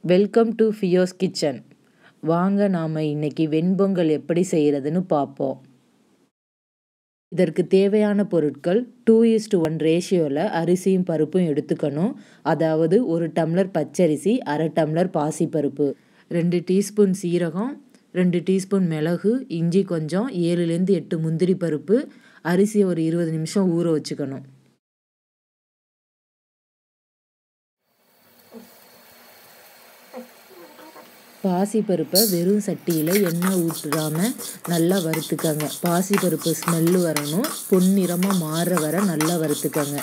welcome to ஃபியோஸ் kitchen வாங்க நாம் இன்னைக்கு வெண்பொங்கல் எப்படி செய்கிறதுன்னு பார்ப்போம் இதற்கு தேவையான பொருட்கள் டூ இஸ்டு ஒன் ரேஷியோவில் அரிசியும் பருப்பும் எடுத்துக்கணும் அதாவது ஒரு டம்ளர் பச்சரிசி அரை டம்ளர் பாசிப்பருப்பு ரெண்டு டீஸ்பூன் சீரகம் ரெண்டு டீஸ்பூன் மிளகு இஞ்சி கொஞ்சம் ஏழுலேருந்து எட்டு முந்திரி பருப்பு அரிசியை ஒரு இருபது நிமிஷம் ஊற வச்சுக்கணும் பாசிப்பருப்பை வெறும் சட்டியில் எண்ணெய் ஊற்றாமல் நல்லா வறுத்துக்கங்க பாசிப்பருப்பு ஸ்மெல்லு வரணும் பொன்னிறமாக மாறுற வர நல்லா வறுத்துக்கங்க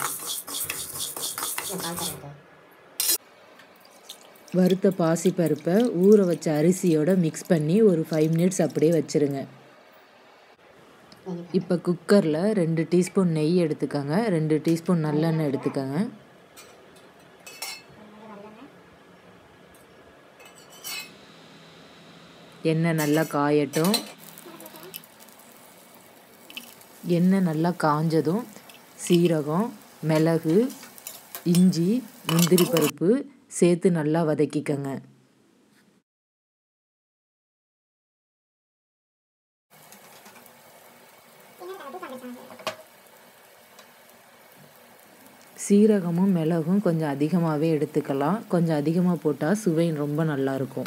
வறுத்த பாசிப்பருப்பை ஊற வச்ச அரிசியோட மிக்ஸ் பண்ணி ஒரு ஃபைவ் மினிட்ஸ் அப்படியே வச்சுருங்க இப்போ குக்கரில் ரெண்டு டீஸ்பூன் நெய் எடுத்துக்கோங்க ரெண்டு டீஸ்பூன் நல்லெண்ணெய் எடுத்துக்கோங்க எண்ணெய் நல்லா காயட்டும் எண்ணெய் நல்லா காஞ்சதும் சீரகம் மிளகு இஞ்சி முந்திரி பருப்பு சேர்த்து நல்லா வதக்கிக்கங்க சீரகமும் மிளகும் கொஞ்சம் அதிகமாகவே எடுத்துக்கலாம் கொஞ்சம் அதிகமாக போட்டால் சுவை ரொம்ப நல்லாயிருக்கும்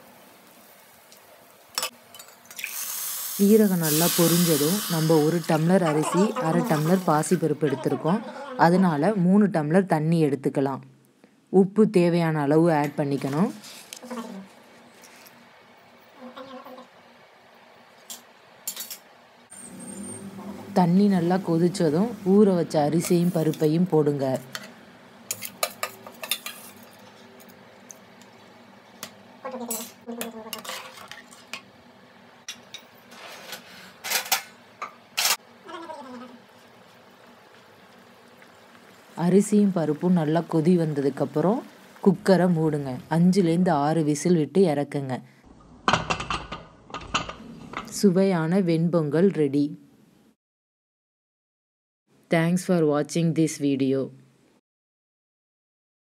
சீரகம் நல்லா பொரிஞ்சதும் நம்ம ஒரு டம்ளர் அரிசி அரை டம்ளர் பாசிப்பருப்பு எடுத்திருக்கோம் அதனால் மூணு டம்ளர் தண்ணி எடுத்துக்கலாம் உப்பு தேவையான அளவு ஆட் பண்ணிக்கணும் தண்ணி நல்லா கொதித்ததும் ஊற வச்ச அரிசியும் பருப்பையும் போடுங்க அரிசியும் பருப்பும் நல்லா கொதி வந்ததுக்கப்புறம் குக்கரை மூடுங்க அஞ்சுலேருந்து ஆறு விசில் விட்டு இறக்குங்க சுவையான வெண்பொங்கல் ரெடி தேங்க்ஸ் ஃபார் வாட்சிங் திஸ் வீடியோ